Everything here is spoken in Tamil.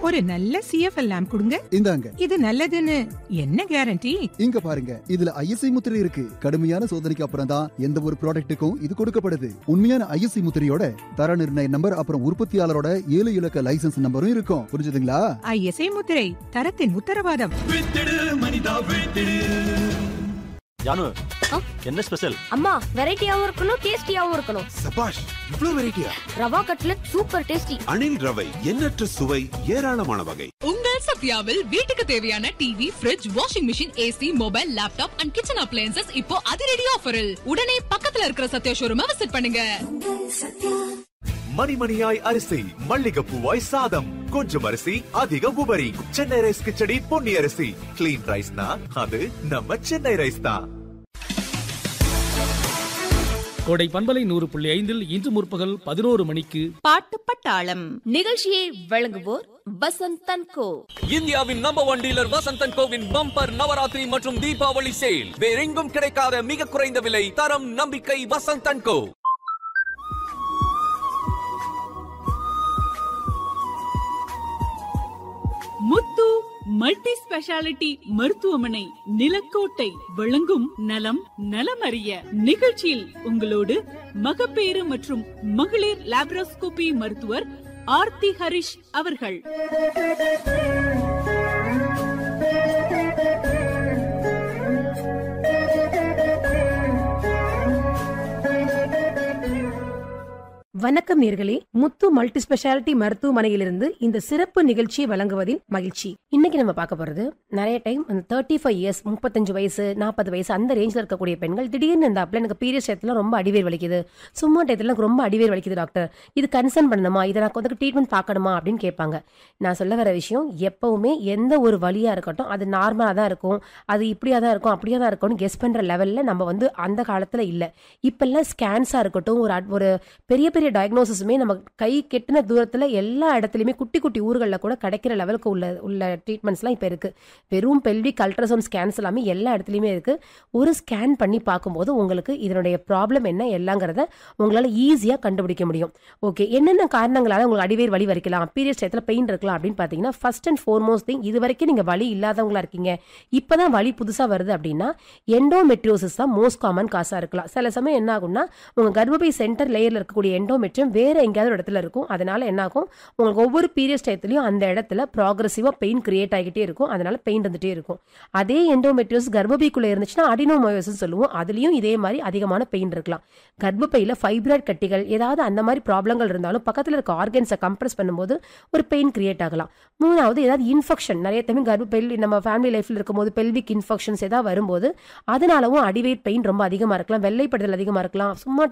ஒரு நல்ல சிஎஃப்எல் லேம்ப் கொடுங்க இந்தாங்க இது நல்லதுன்னு என்ன கேரண்டி இங்க பாருங்க இதுல ஐஎஸ்ஐ முத்திரை இருக்கு கடுமையான சோதனைக்கு அப்புறம் தான் எந்த ஒரு ப்ராடக்ட்டுக்கும் இது கொடுக்கப்படுது உண்மையான ஐஎஸ்ஐ முத்திரையோட தர நிர்ணய நம்பர் அப்புறம் உற்பத்தியாளரோட ஏழு இலக்க லைசென்ஸ் நம்பரும் இருக்கும் புரிஞ்சுதுங்களா ஐஎஸ்ஐ முத்திரை தரத்தின் உத்தரவாதம் ஜானு ஆ? என்ன ஸ்பெஷல் அம்மா வெரைட்டியாவும் இருக்கணும் டேஸ்டியாவும் இருக்கணும் சபாஷ் இவ்ளோ வெரைட்டியா ரவா கட்லட் சூப்பர் டேஸ்டி அணில் ரவை எண்ணற்ற சுவை ஏராளமான வகை உங்கள் சத்யாவில் வீட்டுக்கு தேவையான TV fridge washing machine AC mobile laptop and kitchen appliances இப்போ அதிரடி ஆஃபரில் உடனே பக்கத்துல இருக்கிற சத்யா ஷோரூமை விசிட் பண்ணுங்க மணிமணியாய் அரிசி மல்லிகைப்பூவாய் சாதம் கொஞ்சம் அரிசி அதிக உபரி சென்னை ரைஸ் கிச்சடி பொன்னி அரிசி கிளீன் ரைஸ்னா அது நம்ம சென்னை ரைஸ் தான் கோடை பண்பலை நூறு புள்ளி ஐந்தில் இன்று முற்பகல் பதினோரு மணிக்கு பாட்டு பட்டாளம் நிகழ்ச்சியை வழங்குவோர் வசந்த் தன்கோ இந்தியாவின் நம்பர் ஒன் டீலர் வசந்தன் கோவின் பம்பர் நவராத்திரி மற்றும் தீபாவளி சேல் வேறெங்கும் கிடைக்காத மிக குறைந்த விலை தரம் நம்பிக்கை வசந்தன் கோ முத்து மல்டி ஸ்பெஷாலிட்டி மருத்துவமனை நிலக்கோட்டை வழங்கும் நலம் நலமறிய நிகழ்ச்சியில் உங்களோடு மகப்பேறு மற்றும் மகளிர் லாப்ரோஸ்கோபி மருத்துவர் ஆர்த்தி ஹரிஷ் அவர்கள் வணக்கம் நேர்களே முத்து மல்டி ஸ்பெஷாலிட்டி மருத்துவமனையிலிருந்து இந்த சிறப்பு நிகழ்ச்சியை வழங்குவதில் மகிழ்ச்சி இன்னைக்கு நம்ம பார்க்க போறது நிறைய டைம் அந்த தேர்ட்டி ஃபைவ் இயர்ஸ் முப்பத்தஞ்சு வயசு நாற்பது வயசு அந்த ரேஞ்சில் இருக்கக்கூடிய பெண்கள் திடீர்னு இந்த அப்பல எனக்கு பீரியட்ஸ் டயத்துல ரொம்ப அடிவேர் வலிக்குது சும்மா டயத்துல எனக்கு ரொம்ப அடிவேர் வலிக்குது டாக்டர் இது கன்சர்ன் பண்ணணுமா இதை நான் கொஞ்சம் ட்ரீட்மெண்ட் பார்க்கணுமா அப்படின்னு கேட்பாங்க நான் சொல்ல வர விஷயம் எப்பவுமே எந்த ஒரு வலியா இருக்கட்டும் அது நார்மலா தான் இருக்கும் அது இப்படியா தான் இருக்கும் அப்படியா தான் இருக்கும்னு கெஸ் பண்ற லெவல்ல நம்ம வந்து அந்த காலத்துல இல்ல இப்பெல்லாம் ஸ்கேன்ஸா இருக்கட்டும் ஒரு அட்- ஒரு பெரிய பெரிய டயக்னோசிஸுமே நம்ம கை கெட்டின தூரத்துல எல்லா இடத்துலையுமே குட்டி குட்டி ஊர்களில் கூட கிடைக்கிற லெவலுக்கு உள்ள உள்ள ட்ரீட்மெண்ட்ஸ்லாம் இப்போ இருக்கு வெறும் பெல்விக் அல்ட்ராசவுண்ட் ஸ்கேன்ஸ் எல்லாமே எல்லா இடத்துலையுமே இருக்கு ஒரு ஸ்கேன் பண்ணி பார்க்கும்போது உங்களுக்கு இதனுடைய ப்ராப்ளம் என்ன எல்லாங்கிறத உங்களால் ஈஸியாக கண்டுபிடிக்க முடியும் ஓகே என்னென்ன காரணங்களால உங்களுக்கு அடிவேர் வலி வரைக்கலாம் பீரியட்ஸ் டயத்தில் பெயின் இருக்கலாம் அப்படின்னு பார்த்தீங்கன்னா ஃபர்ஸ்ட் அண்ட் ஃபோர்மோஸ்ட் திங் இது வரைக்கும் நீங்கள் வலி இல்லாதவங்களா இருக்கீங்க இப்போதான் வலி புதுசாக வருது அப்படின்னா எண்டோமெட்ரியோசிஸ் தான் மோஸ்ட் காமன் காசாக இருக்கலாம் சில சமயம் என்ன ஆகும்னா உங்கள் கர்ப்பப்பை சென்டர் லேயரில் இருக்கக்கூடிய எண்டோமெட்ரியம் வேற எங்கேயாவது ஒரு இடத்துல இருக்கும் அதனால என்ன ஆகும் உங்களுக்கு ஒவ்வொரு பீரியட்ஸ் டயத்துலையும் அந்த இடத்துல ப்ராக்ரஸிவாக பெயின் கிரியேட் ஆகிட்டே இருக்கும் அதனால பெயின் இருந்துகிட்டே இருக்கும் அதே எண்டோமெட்ரியோஸ் கர்ப்பப்பைக்குள்ளே இருந்துச்சுன்னா அடினோமயோசிஸ் சொல்லுவோம் அதுலேயும் இதே மாதிரி அதிகமான பெயின் இருக்கலாம் கர்ப்பப்பையில் ஃபைப்ராய்ட் கட்டிகள் ஏதாவது அந்த மாதிரி ப்ராப்ளங்கள் இருந்தாலும் பக்கத்தில் இருக்க ஆர்கன்ஸை கம்ப்ரஸ் பண்ணும்போது ஒரு பெயின் கிரியேட் ஆகலாம் மூணாவது ஏதாவது இன்ஃபெக்ஷன் நிறைய டைம் கர்ப்பப்பையில் நம்ம ஃபேமிலி லைஃப்பில் இருக்கும்போது பெல்விக் இன்ஃபெக்ஷன்ஸ் ஏதாவது வரும்போது அதனாலவும் அடிவெயிட் பெயின் ரொம்ப அதிகமாக இருக்கலாம் வெள்ளைப்படுதல் அதிகமாக இருக்கலாம் சும்மா